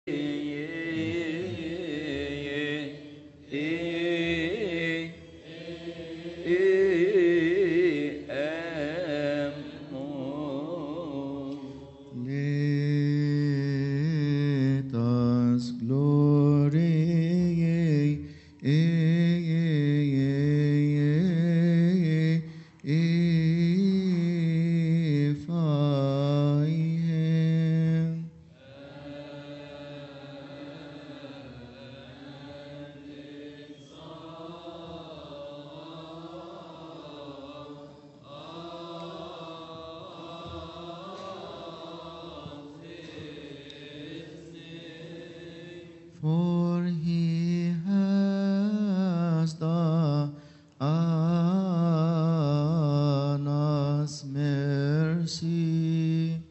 Let us glorify Him. For He has done us mercy.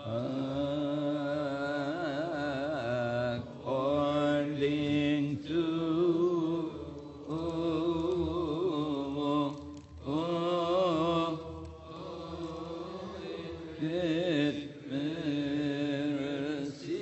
according to good mercy.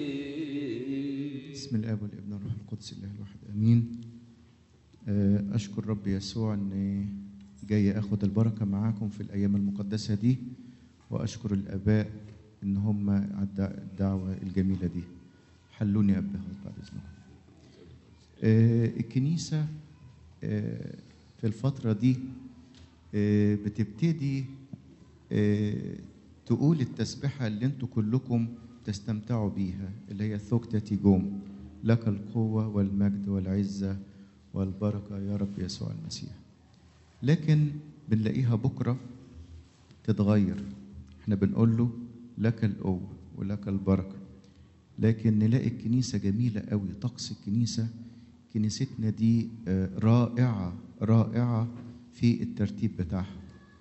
بسم الاب والابن والروح القدس الله الواحد امين آه، اشكر رب يسوع اني جاي اخد البركه معاكم في الايام المقدسه دي واشكر الاباء ان هم على الدع- الدعوه الجميله دي حلوني يا ابا بعد اذنكم آه، الكنيسه آه، في الفتره دي آه، بتبتدي آه، تقول التسبحة اللي انتوا كلكم تستمتعوا بيها اللي هي ثوكتة جوم لك القوة والمجد والعزة والبركة يا رب يسوع المسيح لكن بنلاقيها بكرة تتغير احنا بنقول له لك القوة ولك البركة لكن نلاقي الكنيسة جميلة قوي طقس الكنيسة كنيستنا دي آه، رائعة رائعة في الترتيب بتاعها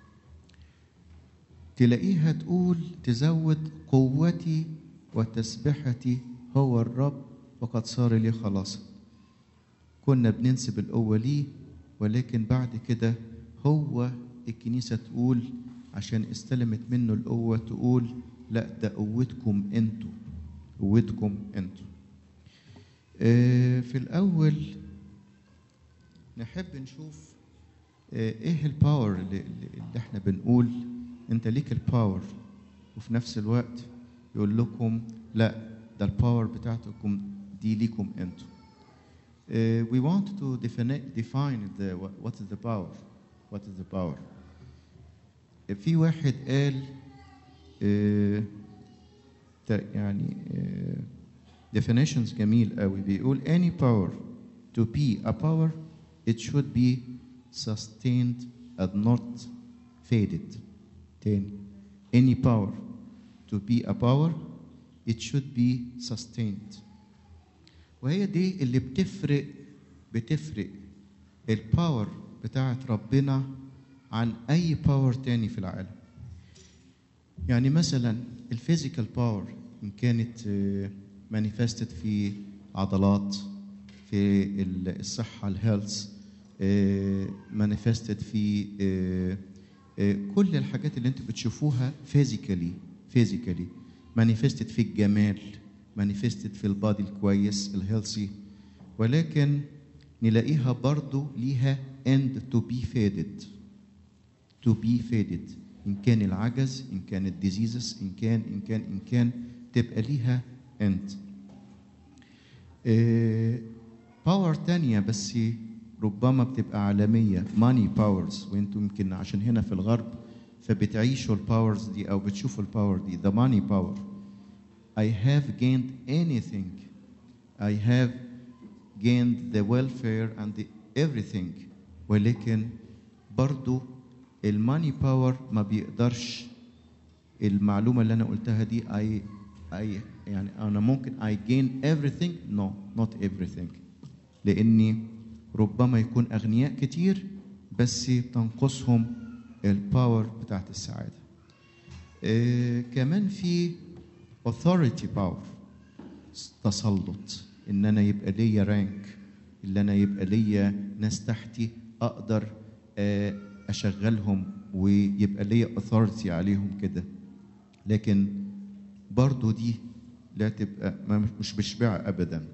تلاقيها تقول تزود قوتي وتسبحتي هو الرب وقد صار لي خلاصا كنا بننسب القوة ليه ولكن بعد كده هو الكنيسة تقول عشان استلمت منه القوة تقول لا ده قوتكم انتوا قوتكم انتوا آه، في الأول نحب نشوف آه، ايه الباور اللي, اللي اللي احنا بنقول انت ليك الباور وفي نفس الوقت يقول لكم لا ده الباور بتاعتكم دي ليكم انتوا Uh, we want to define, define the, what, what is the power what is the power Uh, في واحد قال uh, تا- يعني uh, definitions جميل قوي بيقول any power to be a power it should be sustained and not faded تاني any power to be a power it should be sustained وهي دي اللي بتفرق بتفرق الباور بتاعت ربنا عن اي باور تاني في العالم يعني مثلا الفيزيكال باور ان كانت مانيفستد في عضلات في ال- الصحه الهيلث مانيفستد في آه، آه، كل الحاجات اللي انتوا بتشوفوها فيزيكالي فيزيكالي مانيفستد في الجمال مانيفستد في البادي الكويس الهيلثي ولكن نلاقيها برضو ليها end to be faded to be faded إن كان العجز إن كان الديزيزز إن كان إن كان إن كان تبقى ليها end باور تانية بس ربما بتبقى عالمية ماني باورز وانتم يمكن عشان هنا في الغرب فبتعيشوا الباورز دي او بتشوفوا الباور دي the money power I have gained anything I have gained the welfare and the everything ولكن برضو الماني باور ما بيقدرش المعلومة اللي أنا قلتها دي I, I يعني أنا ممكن I gain everything no not everything لأني ربما يكون أغنياء كتير بس تنقصهم الباور بتاعت السعادة آه كمان في authority power تسلط ان انا يبقى ليا رانك اللي انا يبقى ليا ناس تحتي اقدر آه، اشغلهم ويبقى ليا authority عليهم كده لكن برضو دي لا تبقى ما مش بشبع ابدا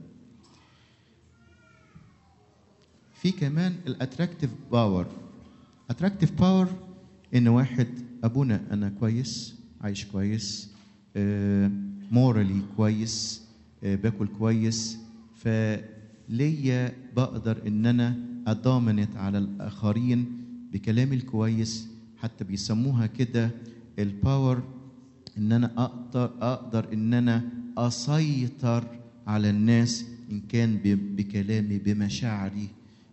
في كمان الاتراكتيف باور اتراكتيف باور ان واحد ابونا انا كويس عايش كويس مورالي كويس آه، باكل كويس فليا بقدر ان انا ادومينت على الاخرين بكلامي الكويس حتى بيسموها كده الباور ان انا اقدر اقدر ان انا اسيطر على الناس ان كان ب- بكلامي بمشاعري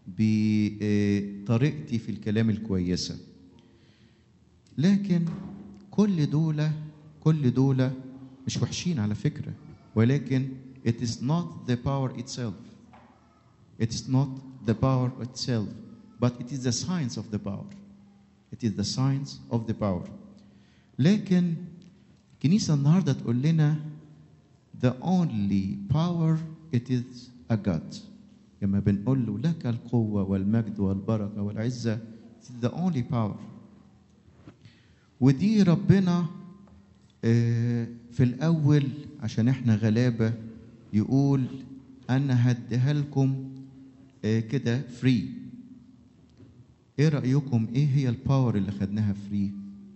بطريقتي في الكلام الكويسه لكن كل دول كل دول مش وحشين على فكرة ولكن it is not the power itself it is not the power itself but it is the science of the power it is the science of the power لكن الكنيسة النهاردة تقول لنا the only power it is a God لما بنقول له لك القوة والمجد والبركة والعزة it is the only power ودي ربنا آه، في الأول عشان احنا غلابة يقول أنا هديها لكم آه، كده فري ايه رأيكم ايه هي الباور اللي خدناها فري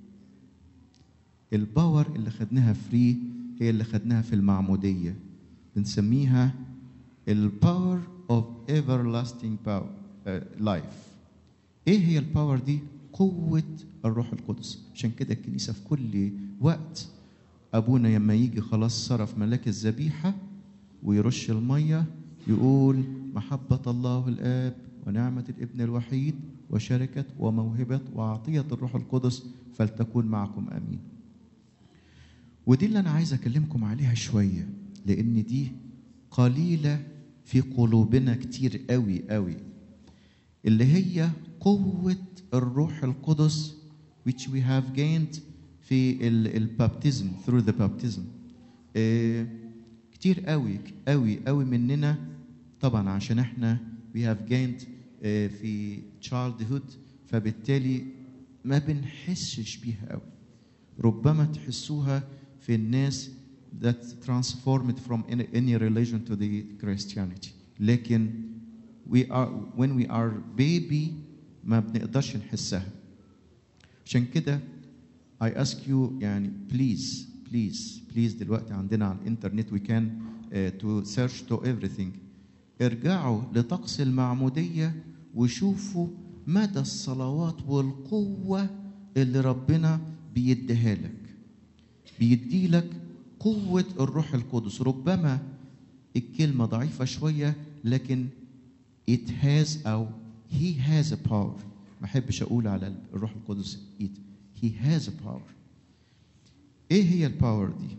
الباور اللي خدناها فري هي اللي خدناها في المعمودية بنسميها الباور اوف everlasting power لايف ايه هي الباور دي قوة الروح القدس عشان كده الكنيسة في كل وقت أبونا لما يجي خلاص صرف ملاك الذبيحة ويرش المية يقول محبة الله الآب ونعمة الابن الوحيد وشركة وموهبة وعطية الروح القدس فلتكون معكم آمين ودي اللي أنا عايز أكلمكم عليها شوية لأن دي قليلة في قلوبنا كتير قوي قوي اللي هي قوة الروح القدس which we have gained في البابتزم through the baptism آه، كتير قوي قوي قوي مننا طبعا عشان احنا we have gained آه، في childhood فبالتالي ما بنحسش بيها قوي ربما تحسوها في الناس that transformed from any, any religion to the Christianity لكن we are when we are baby ما بنقدرش نحسها عشان كده I ask you يعني please please please دلوقتي عندنا على الانترنت we can uh, to search to everything ارجعوا لطقس المعمودية وشوفوا مدى الصلوات والقوة اللي ربنا بيديها لك بيدي لك قوة الروح القدس ربما الكلمة ضعيفة شوية لكن it has أو he has a power ما أحبش أقول على الروح القدس it he has a power إيه هي الباور دي؟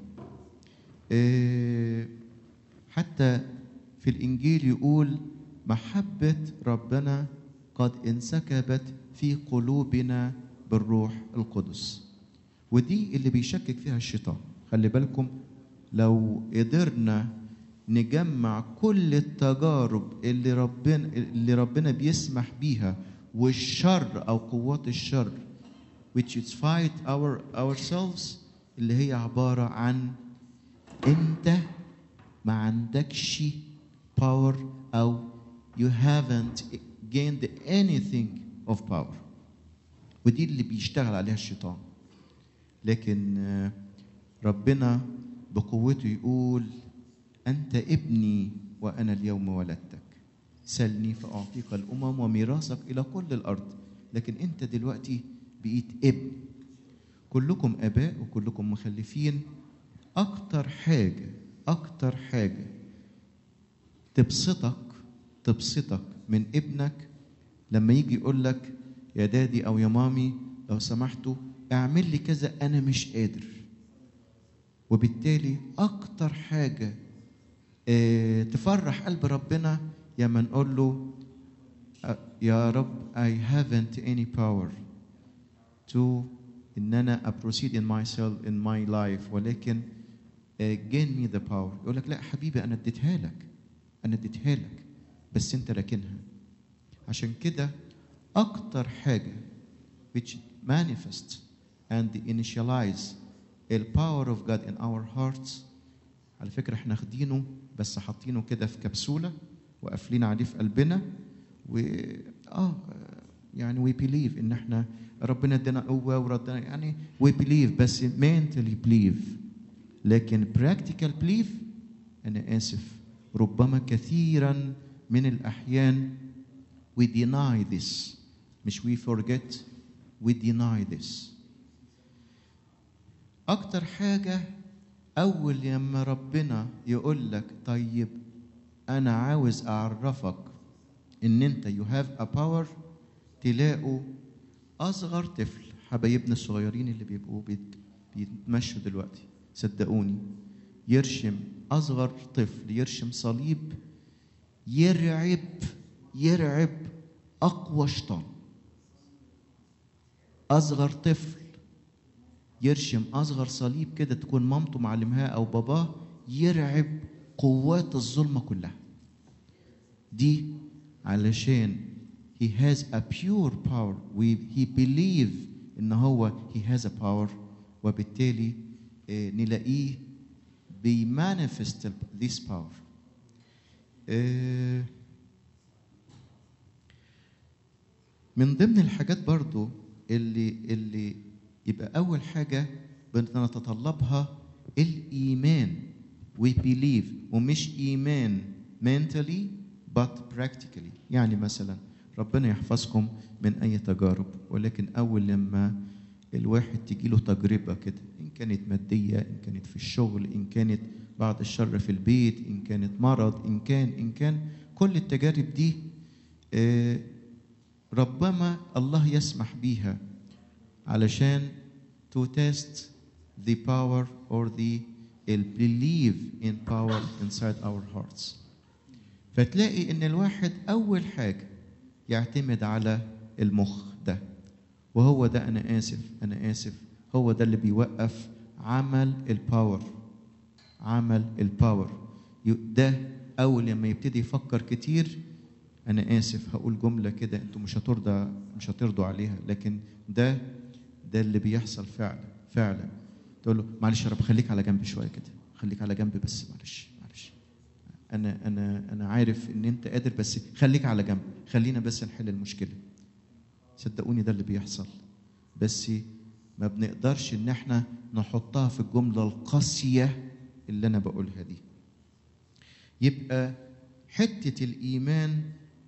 إيه حتى في الإنجيل يقول محبة ربنا قد انسكبت في قلوبنا بالروح القدس ودي اللي بيشكك فيها الشيطان خلي بالكم لو قدرنا نجمع كل التجارب اللي ربنا اللي ربنا بيسمح بيها والشر او قوات الشر which is fight our ourselves اللي هي عباره عن انت ما عندكش power او you haven't gained anything of power ودي اللي بيشتغل عليها الشيطان لكن آه، ربنا بقوته يقول أنت ابني وأنا اليوم ولدتك سلني فأعطيك الأمم وميراثك إلى كل الأرض لكن أنت دلوقتي بقيت ابن كلكم آباء وكلكم مخلفين أكتر حاجة أكتر حاجة تبسطك تبسطك من ابنك لما يجي يقول لك يا دادي أو يا مامي لو سمحتوا اعمل لي كذا أنا مش قادر وبالتالي أكتر حاجة آه، تفرح قلب ربنا لما نقول له آه، يا رب I haven't any power to ان انا proceed in myself in my life ولكن آه، gain me the power يقول لك لا حبيبي انا اديتها لك انا اديتها لك بس انت راكنها عشان كده اكتر حاجه which manifest and initialize the power of God in our hearts على فكره احنا واخدينه بس حاطينه كده في كبسوله وقافلين عليه في قلبنا و اه يعني وي بيليف ان احنا ربنا ادانا قوه وردنا يعني وي بيليف بس mentally بليف لكن براكتيكال بليف انا اسف ربما كثيرا من الاحيان we deny this مش we forget we deny this اكتر حاجه اول لما ربنا يقول لك طيب انا عاوز اعرفك ان انت you have a power تلاقوا اصغر طفل حبايبنا الصغيرين اللي بيبقوا بيت- بيتمشوا دلوقتي صدقوني يرشم اصغر طفل يرشم صليب يرعب يرعب اقوى شيطان اصغر طفل يرشم اصغر صليب كده تكون مامته معلمها او باباه يرعب قوات الظلمه كلها دي علشان he has a pure power we, he believe ان هو he has a power وبالتالي آه، نلاقيه بيمانيفست this power آه، من ضمن الحاجات برضو اللي اللي يبقى اول حاجه بنتطلبها الايمان we believe ومش ايمان mentally but practically يعني مثلا ربنا يحفظكم من اي تجارب ولكن اول لما الواحد تجي له تجربه كده ان كانت ماديه ان كانت في الشغل ان كانت بعد الشر في البيت ان كانت مرض ان كان ان كان كل التجارب دي آه، ربما الله يسمح بيها علشان to test the power or the belief in power inside our hearts فتلاقي ان الواحد اول حاجه يعتمد على المخ ده وهو ده انا اسف انا اسف هو ده اللي بيوقف عمل الباور عمل الباور ي- ده اول لما يبتدي يفكر كتير انا اسف هقول جمله كده انتوا مش هترضى مش هترضوا عليها لكن ده ده اللي بيحصل فعلا فعلا تقول له معلش يا رب خليك على جنب شويه كده خليك على جنب بس معلش معلش انا انا انا عارف ان انت قادر بس خليك على جنب خلينا بس نحل المشكله صدقوني ده اللي بيحصل بس ما بنقدرش ان احنا نحطها في الجمله القاسيه اللي انا بقولها دي يبقى حته الايمان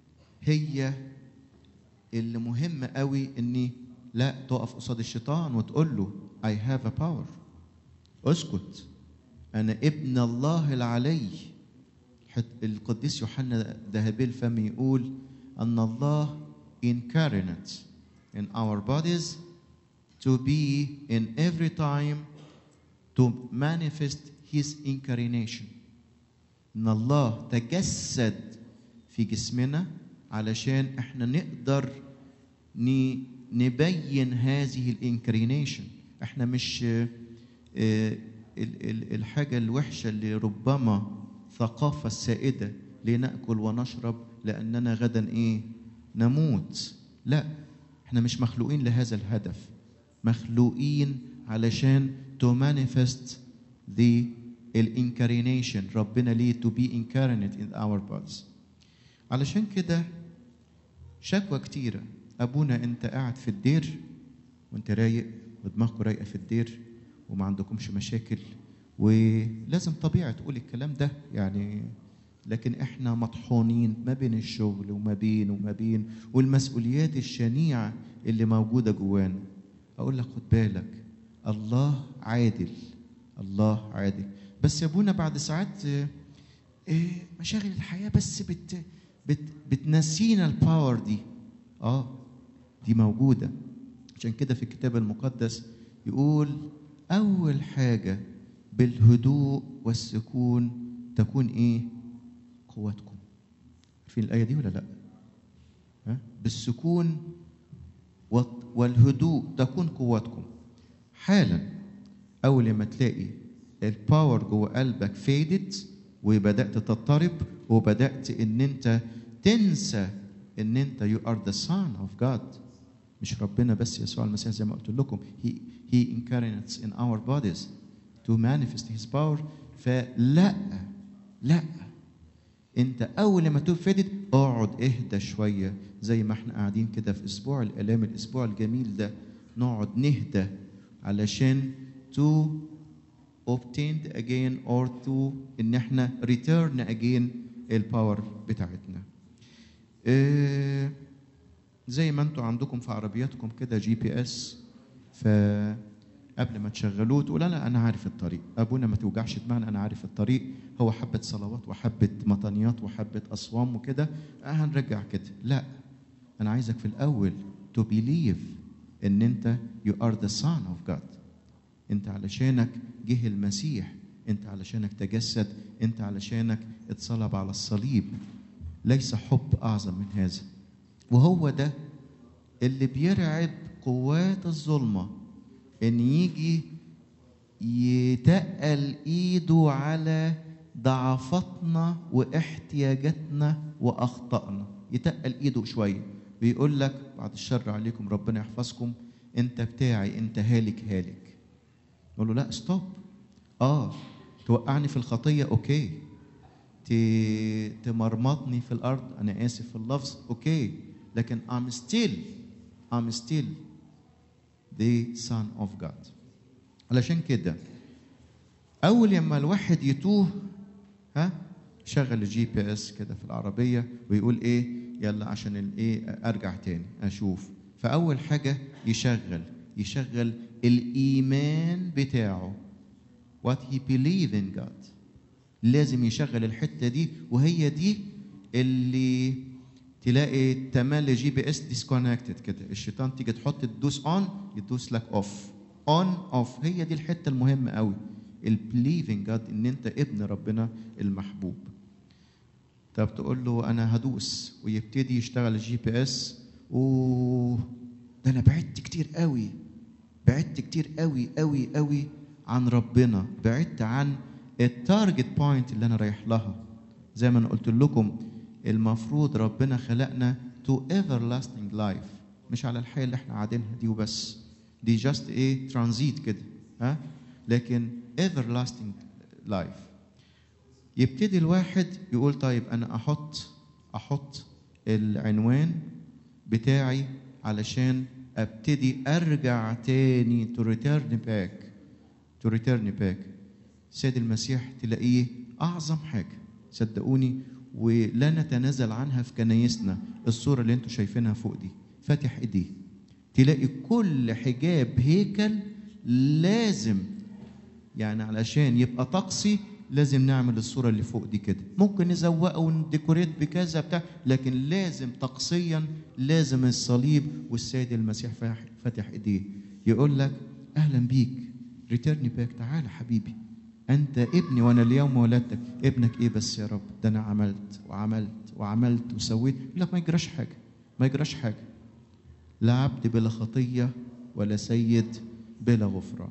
هي اللي مهم قوي اني لا تقف قصاد الشيطان وتقول له I have a power اسكت انا ابن الله العلي حت- القديس يوحنا ذهبي الفم يقول ان الله incarnate in our bodies to be in every time to manifest his incarnation ان الله تجسد في جسمنا علشان احنا نقدر ن- نبين هذه الانكرينيشن احنا مش آه، آه، ال- ال- الحاجة الوحشة اللي ربما ثقافة السائدة لنأكل ونشرب لأننا غدا إيه نموت لا احنا مش مخلوقين لهذا الهدف مخلوقين علشان to manifest the الانكارينيشن ربنا ليه to be incarnate in our bodies علشان كده شكوى كتيرة أبونا أنت قاعد في الدير وأنت رايق ودماغكم رايقة في الدير وما عندكمش مشاكل ولازم طبيعي تقول الكلام ده يعني لكن احنا مطحونين ما بين الشغل وما بين وما بين والمسؤوليات الشنيعة اللي موجودة جوانا أقول لك خد بالك الله عادل الله عادل بس يا ابونا بعد ساعات آه، آه، مشاغل الحياة بس بت بت بتنسينا الباور دي اه دي موجودة عشان كده في الكتاب المقدس يقول أول حاجة بالهدوء والسكون تكون إيه؟ قوتكم. عارفين الآية دي ولا لأ؟ ها؟ بالسكون والت- والهدوء تكون قوتكم. حالا أول ما تلاقي الباور جوه قلبك فيدت وبدأت تضطرب وبدأت إن أنت تنسى إن أنت you are the son of God مش ربنا بس يسوع المسيح زي ما قلت لكم he, he incarnates in our bodies to manifest his power فلا لا انت اول لما تبتدي اقعد اهدى شويه زي ما احنا قاعدين كده في اسبوع الالام الاسبوع الجميل ده نقعد نهدى علشان to obtained again or to ان احنا return again الباور بتاعتنا آه، زي ما انتوا عندكم في عربياتكم كده جي بي اس فقبل ما تشغلوه تقول لا انا عارف الطريق ابونا ما توجعش دماغنا انا عارف الطريق هو حبه صلوات وحبه مطنيات وحبه اصوام وكده آه، هنرجع كده لا انا عايزك في الاول to believe ان انت you are the son of God انت علشانك جه المسيح انت علشانك تجسد انت علشانك اتصلب على الصليب ليس حب اعظم من هذا وهو ده اللي بيرعب قوات الظلمه ان يجي يتقل ايده على ضعفاتنا واحتياجاتنا واخطائنا يتقل ايده شويه بيقول لك بعد الشر عليكم ربنا يحفظكم انت بتاعي انت هالك هالك نقول له لا ستوب اه توقعني في الخطيه اوكي ت- تمرمطني في الارض انا اسف في اللفظ اوكي لكن I'm still I'm still the son of God علشان كده اول لما الواحد يتوه ها شغل الجي بي اس كده في العربيه ويقول ايه يلا عشان الايه ارجع تاني اشوف فاول حاجه يشغل يشغل الايمان بتاعه what he believe in God لازم يشغل الحته دي وهي دي اللي تلاقي تملي جي بي اس ديسكونكتد كده الشيطان تيجي تحط تدوس اون يدوس لك اوف اون اوف هي دي الحته المهمه قوي البليفنج جاد ان انت ابن ربنا المحبوب طب تقول له انا هدوس ويبتدي يشتغل الجي بي اس اوه ده انا بعدت كتير قوي بعدت كتير قوي قوي قوي عن ربنا بعدت عن التارجت بوينت اللي انا رايح لها زي ما انا قلت لكم المفروض ربنا خلقنا تو everlasting لايف مش على الحياه اللي احنا قاعدينها دي وبس دي جاست ايه ترانزيت كده ها لكن everlasting لايف يبتدي الواحد يقول طيب انا احط احط العنوان بتاعي علشان ابتدي ارجع تاني تو ريتيرن باك تو ريتيرن باك سيد المسيح تلاقيه اعظم حاجه صدقوني ولا نتنازل عنها في كنايسنا الصوره اللي انتم شايفينها فوق دي فاتح ايديه تلاقي كل حجاب هيكل لازم يعني علشان يبقى طقسي لازم نعمل الصوره اللي فوق دي كده ممكن نزوقه ونديكوريت بكذا بتاع لكن لازم طقسيا لازم الصليب والسيد المسيح فاتح- فاتح ايديه يقول لك اهلا بيك ريتيرني باك تعال حبيبي انت ابني وانا اليوم ولدتك ابنك ايه بس يا رب ده انا عملت وعملت وعملت وسويت يقول لك ما يجراش حاجه ما يجراش حاجه لا عبد بلا خطيه ولا سيد بلا غفران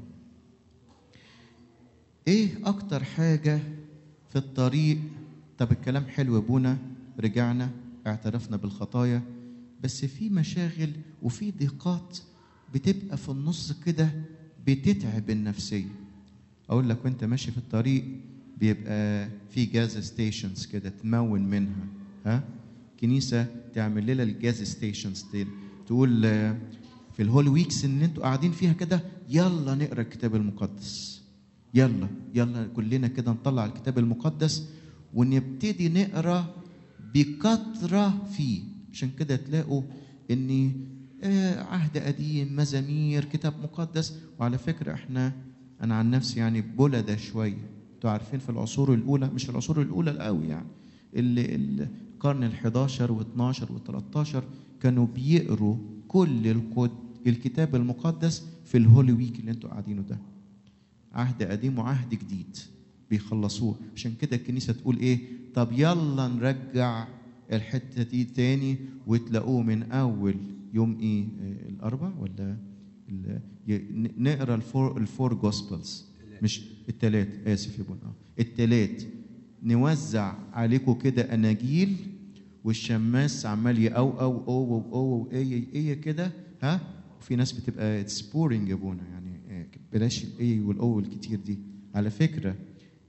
ايه اكتر حاجه في الطريق طب الكلام حلو يا ابونا رجعنا اعترفنا بالخطايا بس في مشاغل وفي ضيقات بتبقى في النص كده بتتعب النفسيه اقول لك وانت ماشي في الطريق بيبقى في جاز ستيشنز كده تمون منها ها كنيسه تعمل لنا الجاز ستيشنز دي تقول آه، في الهول ويكس ان انتوا قاعدين فيها كده يلا نقرا الكتاب المقدس يلا يلا كلنا كده نطلع الكتاب المقدس ونبتدي نقرا بكثره فيه عشان كده تلاقوا ان آه، عهد قديم مزامير كتاب مقدس وعلى فكره احنا انا عن نفسي يعني بلدة شويه انتوا عارفين في العصور الاولى مش العصور الاولى القوي يعني اللي القرن ال11 و12 و13 كانوا بيقروا كل الكود الكتاب المقدس في الهولي ويك اللي انتوا قاعدينه ده عهد قديم وعهد جديد بيخلصوه عشان كده الكنيسه تقول ايه طب يلا نرجع الحته دي تاني وتلاقوه من اول يوم ايه آه، الاربع ولا ال- ي- ن- نقرا الفور الفور جوسبلز مش التلات اسف يا بنا التلات نوزع عليكم كده اناجيل والشماس عمال يقوقو او او او ايه ايه كده ها وفي ناس بتبقى سبورنج يا بونا يعني آه، بلاش الاي والاو الكتير دي على فكره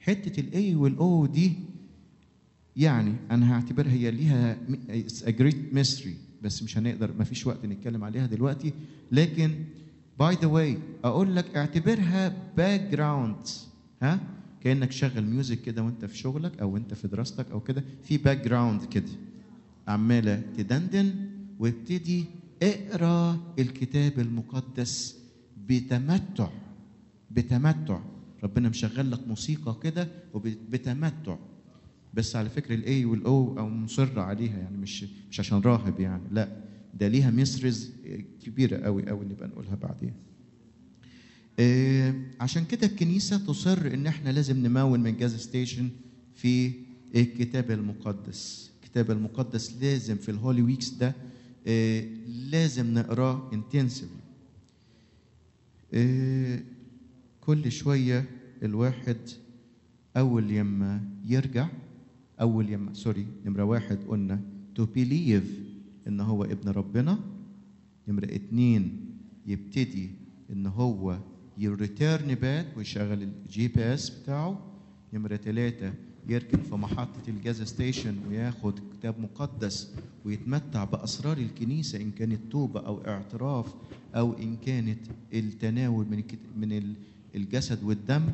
حته الاي والاو دي يعني انا هعتبرها هي ليها a great mystery بس مش هنقدر ما فيش وقت نتكلم عليها دلوقتي لكن باي ذا واي اقول لك اعتبرها باك جراوند ها كانك شغل ميوزك كده وانت في شغلك او انت في دراستك او كده في باك جراوند كده عماله تدندن وابتدي اقرا الكتاب المقدس بتمتع بتمتع ربنا مشغل لك موسيقى كده وبتمتع بس على فكره الاي والاو او مصر عليها يعني مش مش عشان راهب يعني لا ده ليها ميسرز كبيره قوي قوي نبقى نقولها بعدين آه عشان كده الكنيسه تصر ان احنا لازم نمون من جاز ستيشن في الكتاب المقدس الكتاب المقدس لازم في الهولي ويكس ده آه لازم نقراه انتنسفلي آه كل شويه الواحد اول يما يرجع اول يما سوري نمره واحد قلنا تو بيليف ان هو ابن ربنا نمره اتنين يبتدي ان هو يريتيرن باك ويشغل الجي بي اس بتاعه نمره ثلاثه يركب في محطة الجاز ستيشن وياخد كتاب مقدس ويتمتع بأسرار الكنيسة إن كانت توبة أو اعتراف أو إن كانت التناول من من الجسد والدم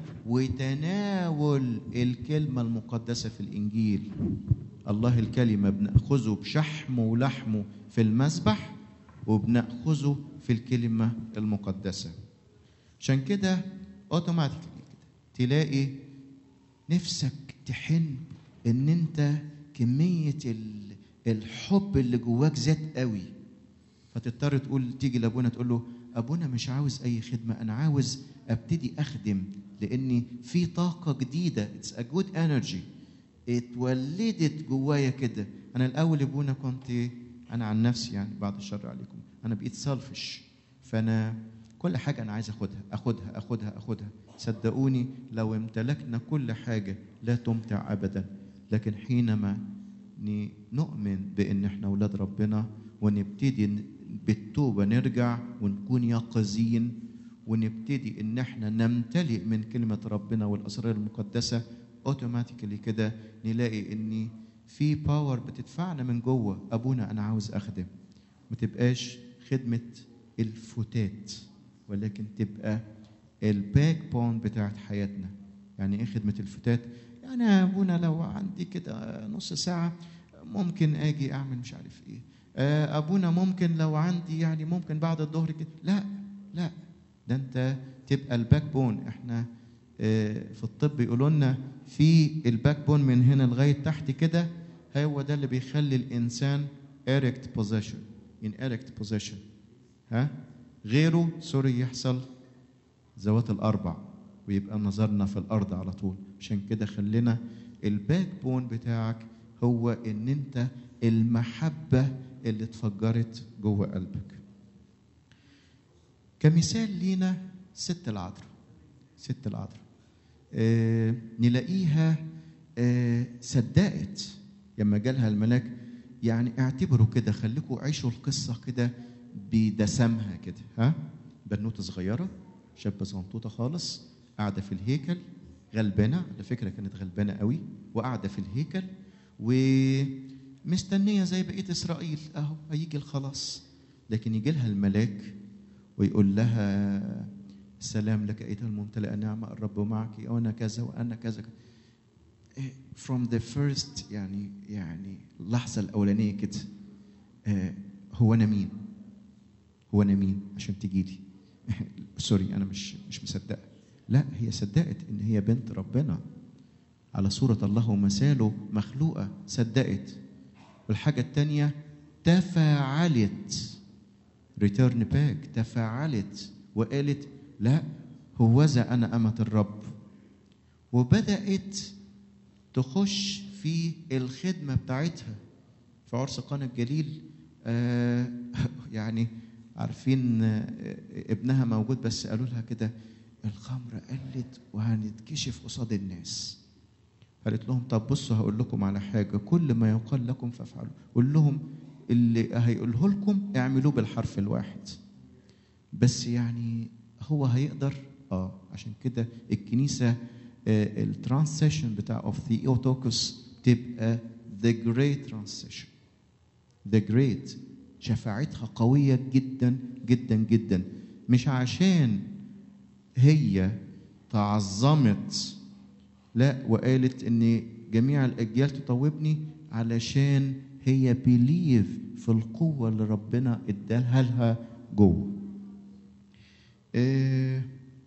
وتناول الكلمة المقدسة في الإنجيل الله الكلمة بنأخذه بشحمه ولحمه في المسبح وبنأخذه في الكلمة المقدسة عشان كده اوتوماتيكلي كده تلاقي نفسك تحن ان انت كمية الحب اللي جواك زاد قوي فتضطر تقول تيجي لابونا تقول له ابونا مش عاوز اي خدمة انا عاوز ابتدي اخدم لاني في طاقة جديدة اتس ا جود انرجي اتولدت جوايا كده انا الاول ابونا كنت انا عن نفسي يعني بعد الشر عليكم انا بقيت سلفش فانا كل حاجة أنا عايز أخدها أخدها أخدها أخدها صدقوني لو امتلكنا كل حاجة لا تمتع أبدا لكن حينما نؤمن بأن احنا أولاد ربنا ونبتدي بالتوبة نرجع ونكون يقظين ونبتدي ان احنا نمتلئ من كلمة ربنا والأسرار المقدسة اوتوماتيكلي كده نلاقي ان في باور بتدفعنا من جوه ابونا انا عاوز اخدم ما تبقاش خدمة الفتات ولكن تبقى الباك بون بتاعت حياتنا يعني ايه خدمة الفتات يعني يا ابونا لو عندي كده نص ساعة ممكن اجي اعمل مش عارف ايه ابونا ممكن لو عندي يعني ممكن بعد الظهر كده لا لا ده انت تبقى الباك بون احنا في الطب يقولوا لنا في الباك بون من هنا لغايه تحت كده هو ده اللي بيخلي الانسان erect position in erect position ها غيره سوري يحصل ذوات الاربع ويبقى نظرنا في الارض على طول عشان كده خلينا الباك بون بتاعك هو ان انت المحبه اللي اتفجرت جوه قلبك كمثال لينا ست العذراء ست العذراء آه نلاقيها آه صدقت لما جالها الملاك يعني اعتبروا كده خليكم عيشوا القصة كده بدسمها كده ها بنوتة صغيرة شابة صنطوطة خالص قاعدة في الهيكل غلبانة على فكرة كانت غلبانة قوي وقاعدة في الهيكل ومستنية زي بقية إسرائيل أهو هيجي الخلاص لكن يجي لها الملاك ويقول لها السلام لك أيتها الممتلئة نعمة الرب معك وأنا كذا وأنا كذا from the first يعني يعني اللحظة الأولانية كده هو أنا مين؟ هو أنا مين عشان تجي لي؟ سوري أنا مش مش مصدقة لا هي صدقت إن هي بنت ربنا على صورة الله ومثاله مخلوقة صدقت والحاجة التانية تفاعلت ريتيرن باك تفاعلت وقالت لا هوذا انا امه الرب وبدات تخش في الخدمه بتاعتها في عرس قانا الجليل آه يعني عارفين آه ابنها موجود بس قالوا لها كده الخمر قلت وهنتكشف قصاد الناس قالت لهم طب بصوا هقول لكم على حاجه كل ما يقال لكم فافعلوا قول لهم اللي هيقوله لكم اعملوه بالحرف الواحد بس يعني هو هيقدر اه عشان كده الكنيسه الترانسيشن بتاع اوف ثيوتوكوس تبقى ذا جريت ترانسيشن ذا جريت شفاعتها قوية جدا جدا جدا مش عشان هي تعظمت لا وقالت ان جميع الاجيال تطوبني علشان هي بيليف في القوة اللي ربنا ادالها لها جوه إيه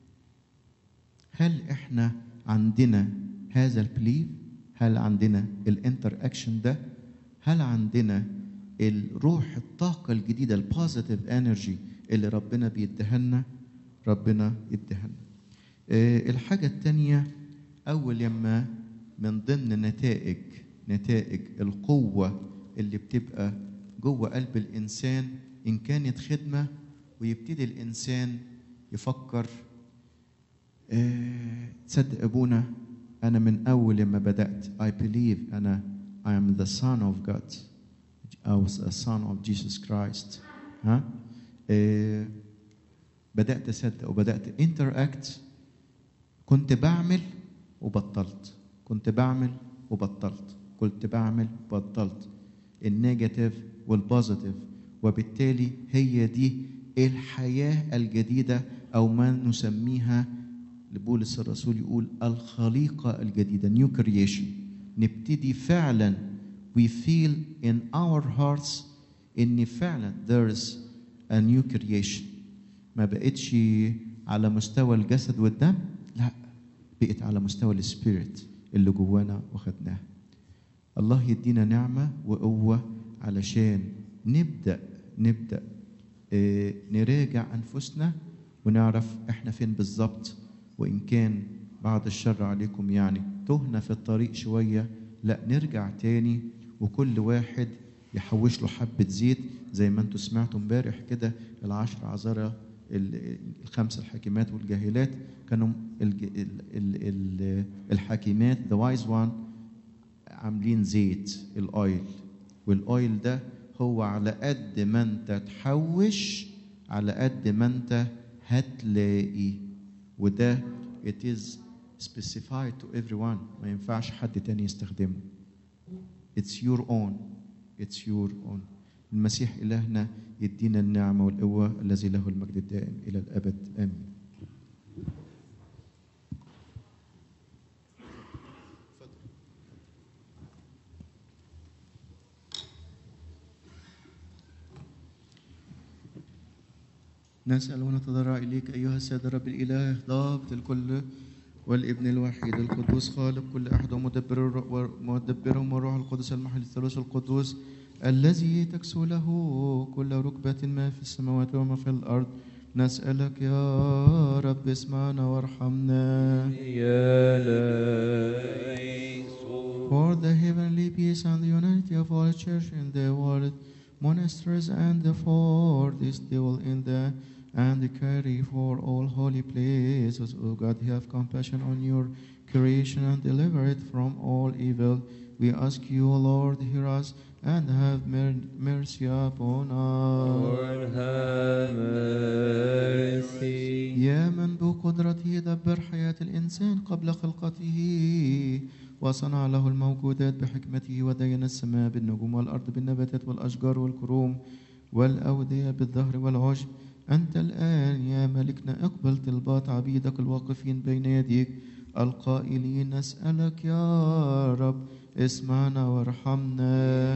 هل احنا عندنا هذا البليف هل عندنا الانتر اكشن ده هل عندنا الروح الطاقة الجديدة البوزيتيف انرجي اللي ربنا بيديها لنا ربنا يديها لنا آه، الحاجة التانية أول يما من ضمن نتائج نتائج القوة اللي بتبقى جوه قلب الإنسان إن كانت خدمة ويبتدي الإنسان يفكر آه، تصدق أبونا أنا من أول لما بدأت I believe أنا I am the son of God I was a son of Jesus Christ ها آه، بدأت أصدق وبدأت interact كنت بعمل وبطلت كنت بعمل وبطلت كنت بعمل بطلت النيجاتيف والبوزيتيف وبالتالي هي دي الحياة الجديدة أو ما نسميها لبولس الرسول يقول الخليقة الجديدة new creation نبتدي فعلا we feel in our hearts إن فعلا there is a new creation ما بقتش على مستوى الجسد والدم لا بقت على مستوى السبيريت اللي جوانا واخدناها الله يدينا نعمة وقوة علشان نبدأ نبدأ آه، نراجع أنفسنا ونعرف إحنا فين بالظبط وإن كان بعد الشر عليكم يعني تهنا في الطريق شوية لا نرجع تاني وكل واحد يحوش له حبة زيت زي ما انتوا سمعتوا امبارح كده العشر عذارى ال- الخمس الحاكمات والجاهلات كانوا الج- ال- ال- ال- الحاكمات ذا وايز وان عاملين زيت الاويل والاويل ده هو على قد ما انت تحوش على قد ما انت هتلاقي وده it is specified to everyone ما ينفعش حد تاني يستخدمه it's your own it's your own المسيح إلهنا يدينا النعمة والقوة الذي له المجد الدائم إلى الأبد آمين نسأل ونتضرع إليك أيها السيد رب الإله ضابط الكل والابن الوحيد القدوس خالق كل أحد ومدبر ومدبرهم والروح القدس المحل الثالوث القدوس الذي تكسو له كل ركبة ما في السماوات وما في الأرض نسألك يا رب اسمعنا وارحمنا For the heavenly peace and the unity of all church in the world, monasteries and for this dwell in the and carry for all holy places. O God, have compassion on your creation and deliver it from all evil. We ask you, O Lord, hear us and have mer- mercy upon us. Lord have mercy. يا من بقدرته دبر حياة الإنسان قبل خلقته وصنع له الموجودات بحكمته ودين السماء بالنجوم والأرض بالنباتات والأشجار والكروم والأودية بالظهر والعشب أنت الآن يا ملكنا اقبل طلبات عبيدك الواقفين بين يديك القائلين نسألك يا رب اسمعنا وارحمنا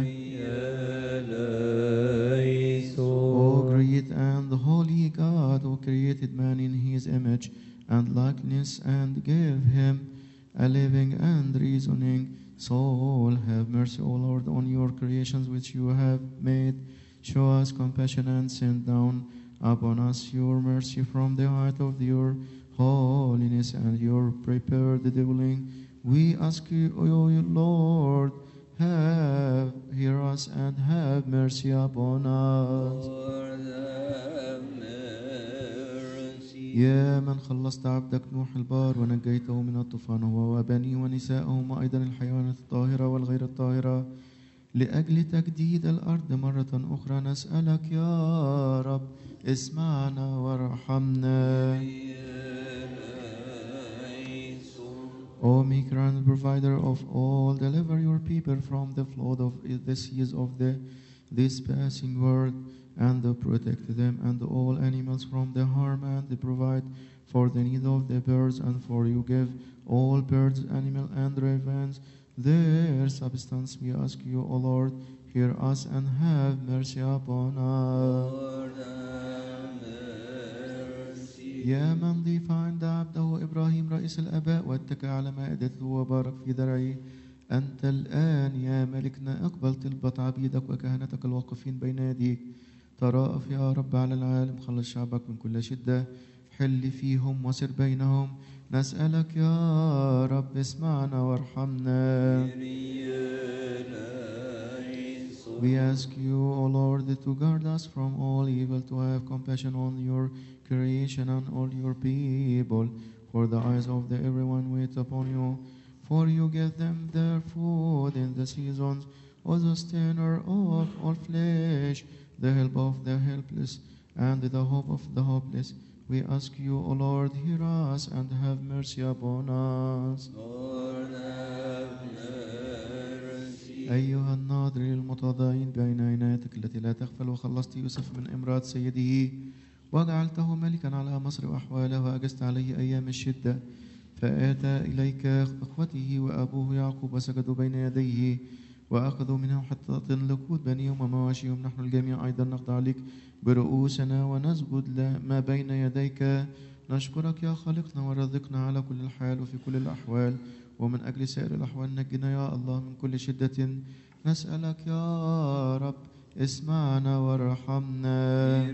O great and holy God, who created man in his image and likeness and gave him a living and reasoning soul, have mercy, O Lord, on your creations which you have made. Show us compassion and send down upon us your mercy from the height of your holiness and your prepared dwelling. We ask you, O Lord, have hear us and have mercy upon us. Lord have mercy. يا من خلصت عبدك نوح البار ونجيته من الطوفان هو وبنيه ونساءهم وأيضا الحيوانات الطاهرة والغير الطاهرة لأجل تجديد الأرض مرة أخرى نسألك يا رب اسمعنا وارحمنا O maker and provider of all, deliver your people from the flood of the seas of the this passing world, and protect them and all animals from the harm, and provide for the need of the birds, and for you give all birds, animal, and ravens their substance. We ask you, O Lord, hear us and have mercy upon us. Lord, have mercy. يا من ضيف عند عبده إبراهيم رئيس الآباء واتكى على مائدته وبارك في درعه أنت الآن يا ملكنا اقبل طلبة عبيدك وكهنتك الواقفين بين يديك تراءف يا رب على العالم خلص شعبك من كل شدة حل فيهم وسر بينهم نسألك يا رب اسمعنا وارحمنا We ask you, O Lord, to guard us from all evil, to have compassion on your creation and all your people. For the eyes of the everyone wait upon you, for you give them their food in the seasons, O sustainer of all flesh, the help of the helpless, and the hope of the hopeless. We ask you, O Lord, hear us and have mercy upon us. Lord, have mercy. أيها الناظر المتضاين بين عنايتك التي لا تغفل وخلصت يوسف من امرأة سيده وجعلته ملكا على مصر وأحواله وأجزت عليه أيام الشدة فآتى إليك إخوته وأبوه يعقوب وسجدوا بين يديه وأخذوا منه حتى لقود بنيهم ومواشيهم نحن الجميع أيضا نخضع لك برؤوسنا ونسجد ل- ما بين يديك نشكرك يا خالقنا ورزقنا على كل الحال وفي كل الأحوال ومن أجل سائر الأحوال نجنا يا الله من كل شدة نسألك يا رب اسمعنا وارحمنا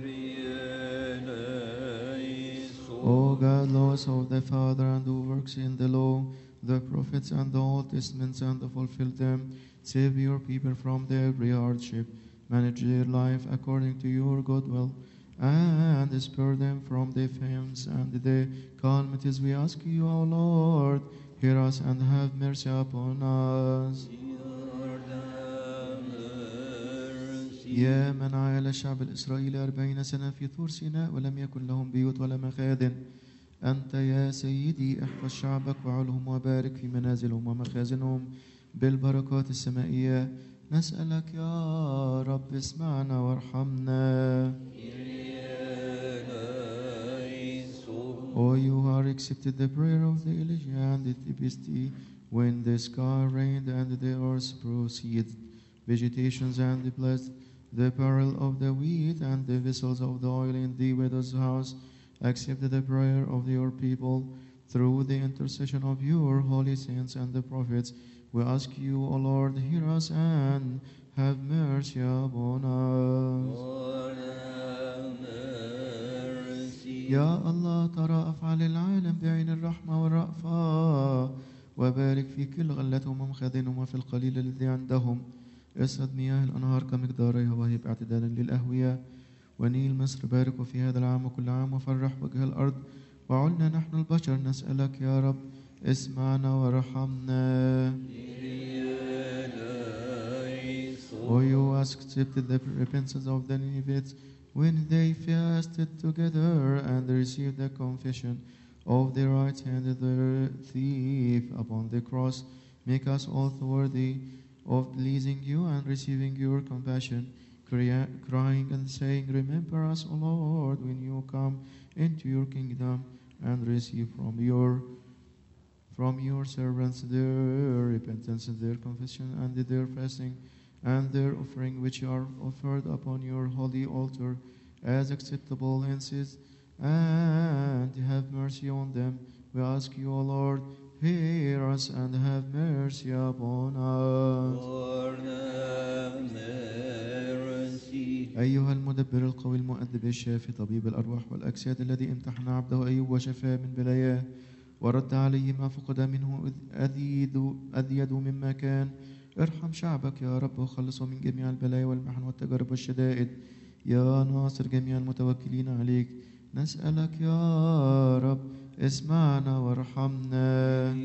O God, laws of the Father and who works in the law, the prophets and the Old Testaments and fulfill them, save your people from every hardship, manage their life according to your good will, and spare them from the fames and the calamities. We ask you, O Lord, hear us and have mercy upon us. Lord, have mercy. يا من عال الشعب الإسرائيلي أربعين سنة في طور سيناء ولم يكن لهم بيوت ولا مخادن أنت يا سيدي احفظ شعبك وعلهم وبارك في منازلهم ومخازنهم بالبركات السمائية نسألك يا رب اسمعنا وارحمنا O you who are accepted the prayer of the Elijah and the Tibesti when the sky rained and the earth proceeded vegetations and blessed the barrel of the wheat and the vessels of the oil in the widow's house accept the prayer of your people through the intercession of your holy saints and the prophets we ask you o lord hear us and have mercy upon us Lord, have mercy. يا الله تراءف على العالم بعين الرحمة والرأفة وبارك في كل غلتهم ومخازنهم وفي القليل الذي عندهم اسد مياه الأنهار كمقدارها وهي باعتدال للأهوية ونيل مصر بارك في هذا العام وكل عام وفرح وجه الأرض وعلنا نحن البشر نسألك يا رب اسمعنا وارحمنا O you accepted the repentance of the Ninevites when they fasted together and received the confession of the right hand of the thief upon the cross. Make us all worthy of pleasing you and receiving your compassion, cria- crying and saying, Remember us, O Lord, when you come into your kingdom and receive from your from your servants their repentance and their confession and their fasting and their offering which are offered upon your holy altar as acceptable incense and have mercy on them we ask you o lord hear us and have mercy upon us Lord, have mercy. أيها المدبر القوي المؤدب الشافي طبيب الأرواح والأجساد الذي امتحن عبده أيوب وشفاه من بلاياه ورد عليه ما فقد منه أذيد أذيد مما كان ارحم شعبك يا رب وخلصه من جميع البلايا والمحن والتجارب والشدائد يا ناصر جميع المتوكلين عليك نسألك يا رب اسمعنا وارحمنا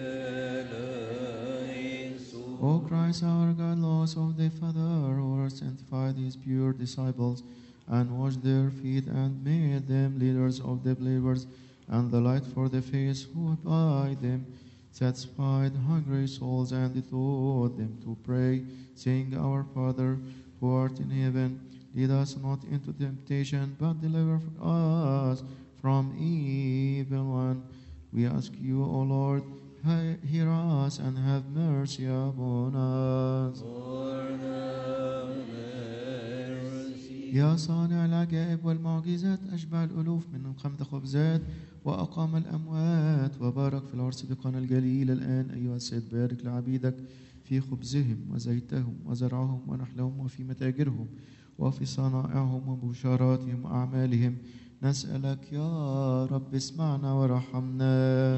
O Christ our God, laws of the Father, who has sanctified his pure disciples, and washed their feet, and made them leaders of the believers, and the light for the face who by them satisfy the hungry souls, and taught them to pray, saying, Our Father, who art in heaven, lead us not into temptation, but deliver us from evil one. We ask you, O Lord, he- hear us and have mercy upon us. Lord have mercy. يا صانع العجائب والمعجزات أشبع الألوف من خمد خبزات وأقام الأموات وبارك في العرس بقنا الجليل الآن أيها السيد بارك لعبيدك في خبزهم وزيتهم وزرعهم ونحلهم وفي متاجرهم وفي صنائعهم وبشاراتهم وأعمالهم نسألك يا رب اسمعنا ورحمنا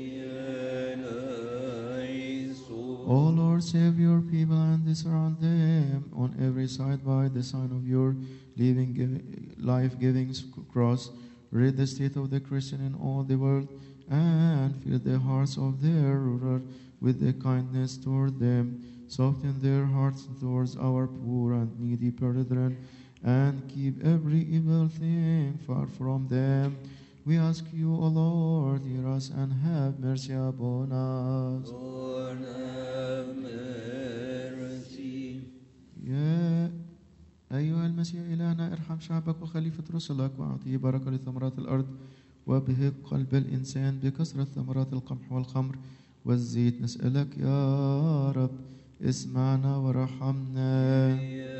O Lord, save your people and surround them on every side by the sign of your living, giv- life-giving cross. Rid the state of the Christian in all the world and fill the hearts of their ruler with the kindness toward them. Soften their hearts towards our poor and needy brethren and keep every evil thing far from them. We ask you, O Lord, hear us and have mercy upon us. Lord have mercy. يا أيها المسيح إلهنا ارحم شعبك وخليفة رسلك وأعطيه بركة لثمرات الأرض وابهق قلب الإنسان بكثرة ثمرات القمح والخمر والزيت نسألك يا رب اسمعنا ورحمنا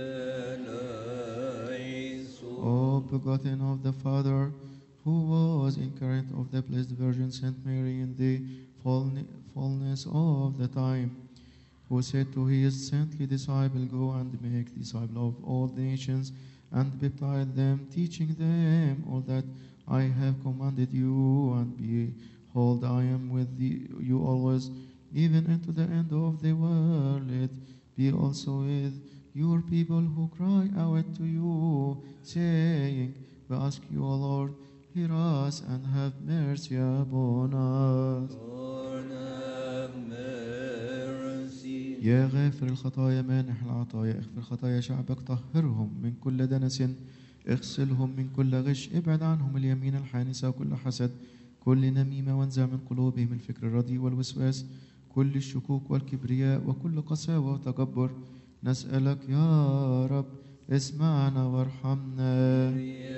O begotten of the Father, who was incarnate of the Blessed Virgin Saint Mary in the fullne- fullness of the time, who said to his saintly disciple, Go and make disciples of all the nations, and baptize them, teaching them all that I have commanded you, and behold, I am with the, you always, even unto the end of the world. Be also with your people who cry out to you, saying, We ask you, O Lord, hear us and have mercy upon us. Lord have mercy. يا غافر الخطايا مانح العطايا اغفر خطايا شعبك طهرهم من كل دنس اغسلهم من كل غش ابعد عنهم اليمين الحانسة وكل حسد كل نميمة وانزع من قلوبهم الفكر الرديء والوسواس كل الشكوك والكبرياء وكل قساوة وتجبر نسألك يا رب اسمعنا وارحمنا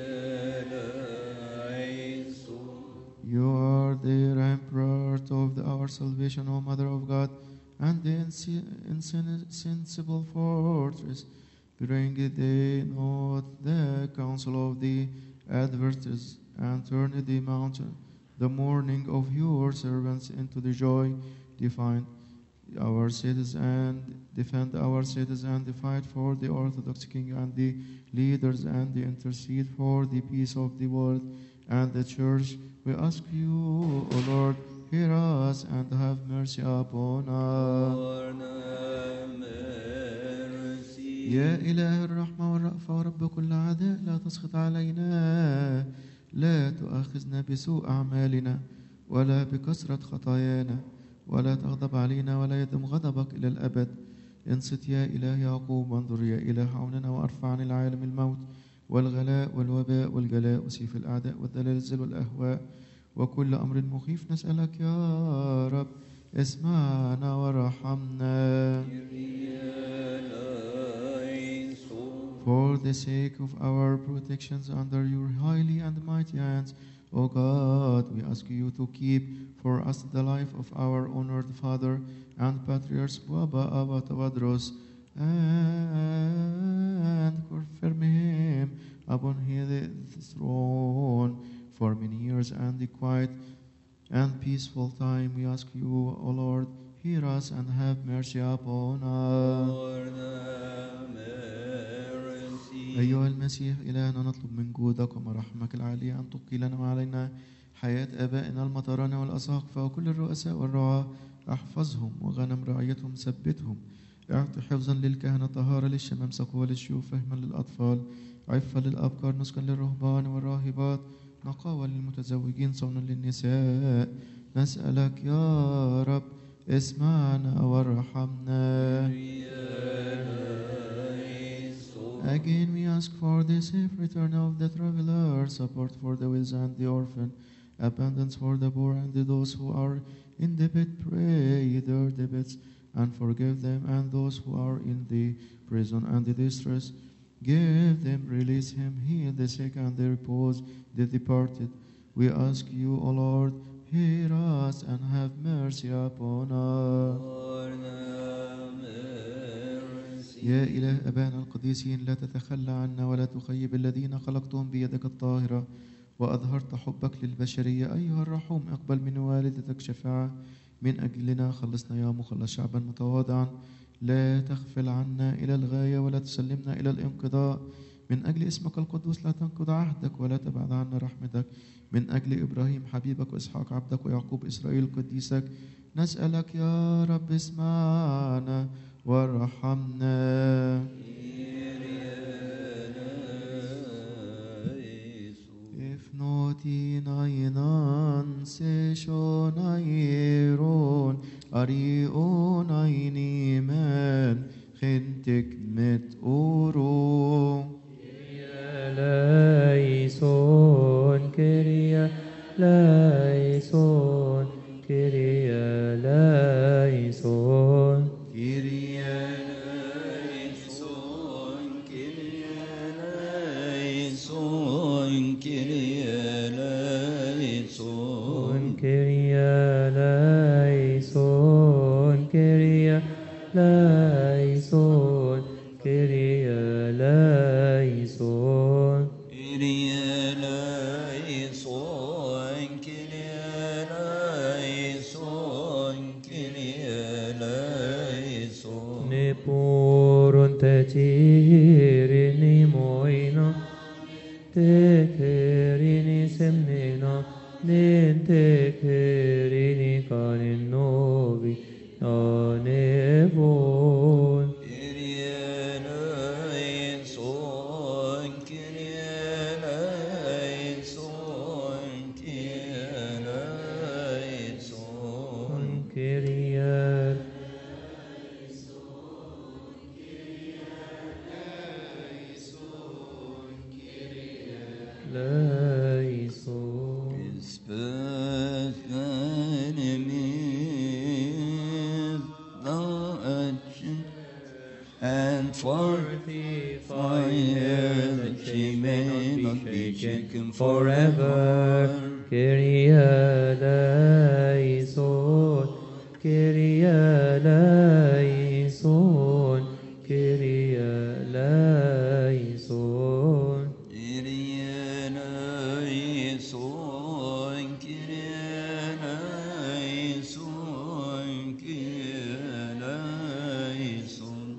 You are the rampart of the, our salvation, O Mother of God, and the insi- insensible fortress. Bring they not the counsel of the adversaries, and turn the mountain, the mourning of your servants into the joy. Define our cities and defend our cities and fight for the Orthodox King and the leaders and the intercede for the peace of the world and the church. We ask you, O Lord, hear us and have mercy upon us. Lord have mercy. يا إله الرحمة والرأفة ورب كل عداء لا تسخط علينا لا تؤاخذنا بسوء أعمالنا ولا بكثرة خطايانا ولا تغضب علينا ولا يدم غضبك إلى الأبد انصت يا إله يعقوب وانظر يا إله عوننا وارفع عن العالم الموت والغلاء والوباء والجلاء وسيف الأعداء والزلازل والأهواء وكل أمر مخيف نسألك يا رب اسمعنا ورحمنا For the sake of our protections under your highly and mighty hands, O God, we ask you to keep for us the life of our honored father and patriarch Baba Abba Tawadros, and confirm him upon his throne for many years and the quiet and peaceful time. We ask you, O Lord, hear us and have mercy upon us. Lord have mercy. أيها المسيح إلهنا نطلب من جودك ومراحمك العالية أن تبقي لنا وعلينا حياة آبائنا المطرانة والأساقفة وكل الرؤساء والرعاة احفظهم وغنم رعيتهم ثبتهم اعط حفظا للكهنة طهارة للشمامسة وللشيوخ فهما للأطفال عفة للأبكار نسكا للرهبان والراهبات نقاوة للمتزوجين صونا للنساء نسألك يا رب اسمعنا وارحمنا Again, we ask for the safe return of the traveler, support for the widows and the orphan, abundance for the poor and those who are in the pit, pray their debts and forgive them, and those who are in the prison and the distress, give them, release him, heal the sick and the repose the departed. We ask you, O Lord, hear us and have mercy upon us. Lord, have mercy. يا إله أبانا القديسين لا تتخلى عنا ولا تخيب الذين خلقتهم بيدك الطاهرة وأظهرت حبك للبشرية أيها الرحوم اقبل من والدتك شفاعة من أجلنا خلصنا يا مخلص شعبا متواضعا لا تغفل عنا إلى الغاية ولا تسلمنا إلى الانقضاء من أجل اسمك القدوس لا تنقض عهدك ولا تبعد عنا رحمتك من أجل إبراهيم حبيبك وإسحاق عبدك ويعقوب إسرائيل قديسك نسألك يا رب اسمعنا وارحمنا If not in ainan se shonairon arion ainimen gentik met oro. Laison, Kyria, Laison, Kyria, Laison. Kyrie eleison, Kyrie eleison, Kyrie eleison. Kyria, Laison, Kyria, Laison, Kyria, Laison. Kyrie eleison, Kyrie eleison, Kyrie eleison. Neporon te tirini moina, te kerini semnena, nen te kerini kanin novi, anevon. Kyrie eleison, Kyrie eleison, Kyrie eleison. Kyrie Laison. His birth enemies thou ancient and for fire that she may not be shaken forever. Kyrie eleison, Kyrie eleison, Kyrie eleison. Kyrie eleison, Kyrie eleison, Kyrie eleison.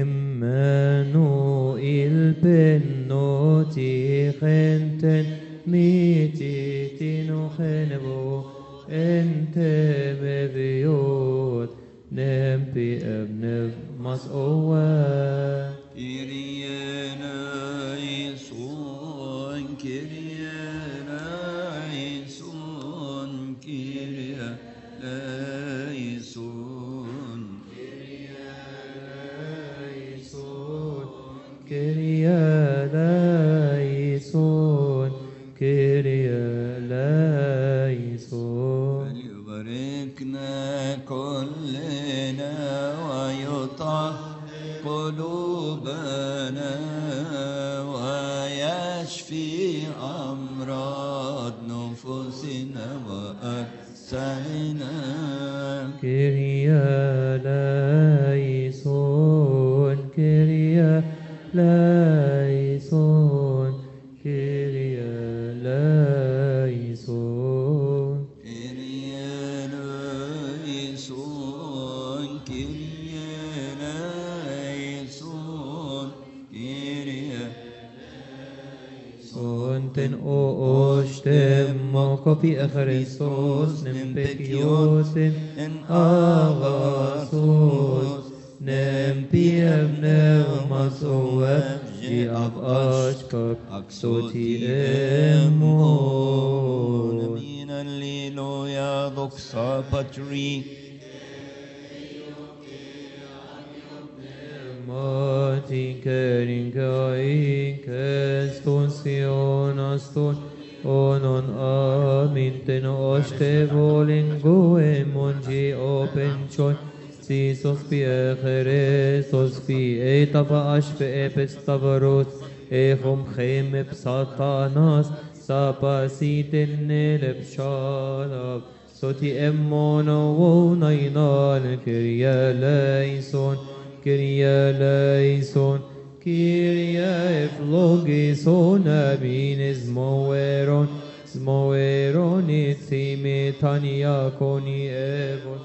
Emmanuel benoti genten miti tinu genebo ente beviot nempi ebnev mas owe. Kyrie eleison, Kyrie eleison, Kyrie eleison. Kyrie eleison, Kyrie eleison. فليباركنا كلنا ويطهر قلوبنا ويشفي أمراض نفوسنا وأجسادنا Kyrie eleison, Kyrie eleison, Kyrie eleison. Kyrie eleison, Kyrie eleison, Kyrie Sonten o ostem mokopi Christos nem pekiosin en agasos nem piev neumas oev gi av ashkak aksoti emon. Amen. Alleluia. Doxa Patri. Martin Kering Kain Keston Sion Aston Onon Aminten Oste Volen Goemon Christus fi eta pa ashpe epes tavarot echom chem ep satanas sa pasitin nilep shalab soti emmono wo nainan kirya leison kirya leison kirya eflogison abin izmoeron izmoeron itime tania koni evos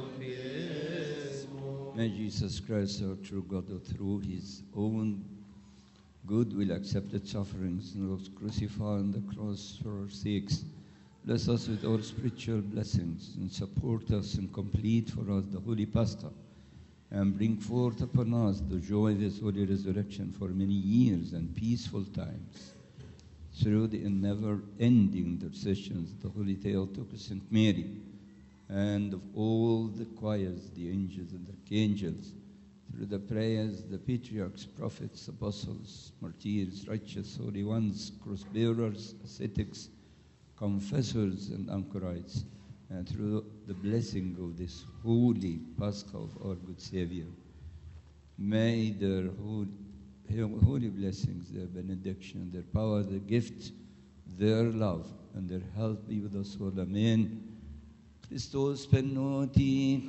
May Jesus Christ, our true God, who through his own good will accepted sufferings and was crucified on the cross for our sakes, bless us with all spiritual blessings and support us and complete for us the holy Pastor and bring forth upon us the joy of his holy resurrection for many years and peaceful times. Through the never ending intercessions of the Holy Theotokos St. Mary, and of all the choirs, the angels and archangels, through the prayers, the patriarchs, prophets, apostles, martyrs, righteous, holy ones, cross bearers, ascetics, confessors, and anchorites, and through the blessing of this holy Pascha of our good Savior. May their holy, holy blessings, their benediction, their power, their gift, their love, and their health be with us all. Amen. Christos penoti.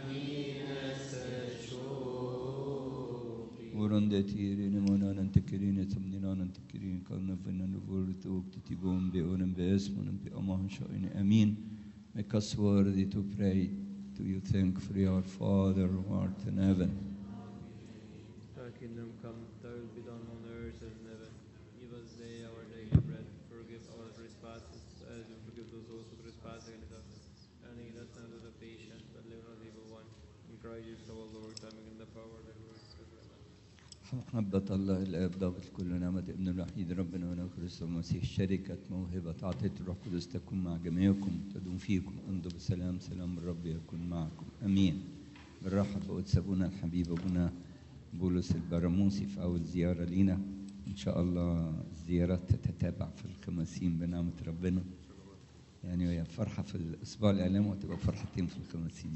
Urandetirin monanan tekirin etamninan tekirin kalna finan vurtu titibum be onem be esmonum be amahun shoin amin. Make us worthy to pray to you thankfully our Father who art in heaven. Thy kingdom come, thy will be done on earth as in heaven. Give us day our daily bread. Forgive our trespasses as we forgive those who trespass against us. And lead us not into temptation, but deliver us from evil one. In Christ Jesus our Lord, coming in the power of the Holy Spirit. محبة الله الآب ضابط كل نعمة ابن الوحيد ربنا ونبي كريستوس المسيح شركة موهبة عطية الروح القدس تكون مع جميعكم تدوم فيكم امضوا بسلام سلام الرب يكون معكم امين بنرحب بقدس ابونا الحبيب ابونا بولس البراموسي في اول زياره لينا ان شاء الله الزيارات تتتابع في الخمسين بنعمه ربنا يعني هي فرحه في الاسبوع الاعلامي وتبقى فرحتين في الخمسين